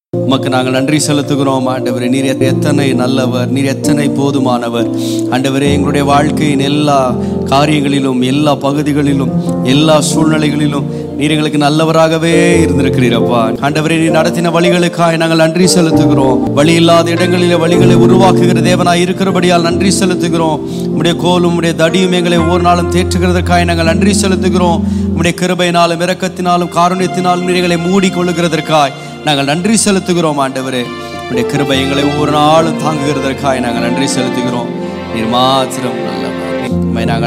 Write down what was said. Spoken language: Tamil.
உமக்கு நாங்கள் நன்றி செலுத்துகிறோம் ஆண்டவரே நீர் எத்- எத்தனை நல்லவர் நீர் எத்தனை போதுமானவர் ஆண்டவரே எங்களுடைய வாழ்க்கையின் எல்லா காரியங்களிலும் எல்லா பகுதிகளிலும் எல்லா சூழ்நிலைகளிலும் நீர் எங்களுக்கு நல்லவராகவே இருந்திருக்கிறீரப்பா ஆண்டவரே நீர் நடத்தின வழிகளுக்காக நாங்கள் நன்றி செலுத்துகிறோம் வழி இல்லாத இடங்களிலே வழிகளை உருவாக்குகிற தேவனாய் இருக்கிறபடியால் நன்றி செலுத்துகிறோம் உம்முடைய கோலும் உம்முடைய தடியும் எங்களை ஒவ்வொரு நாளும் தேற்றுகிறதற்காக நாங்கள் நன்றி செலுத்துகிறோம் உம்முடைய கிருபையினாலும் இரக்கத்தினாலும் காருண்யத்தினாலும் நீர் எங்களை மூடி கொள்ளுகிறதற்காய் நாங்கள் நன்றி செலுத்துகிறோம் ஆண்டவரே உடைய கிருபை எங்களை ஒவ்வொரு நாளும் தாங்குகிறதற்காக நாங்கள் நன்றி செலுத்துகிறோம் நீர் மாத்திரம் நல்லவர் உம்மை நாங்கள்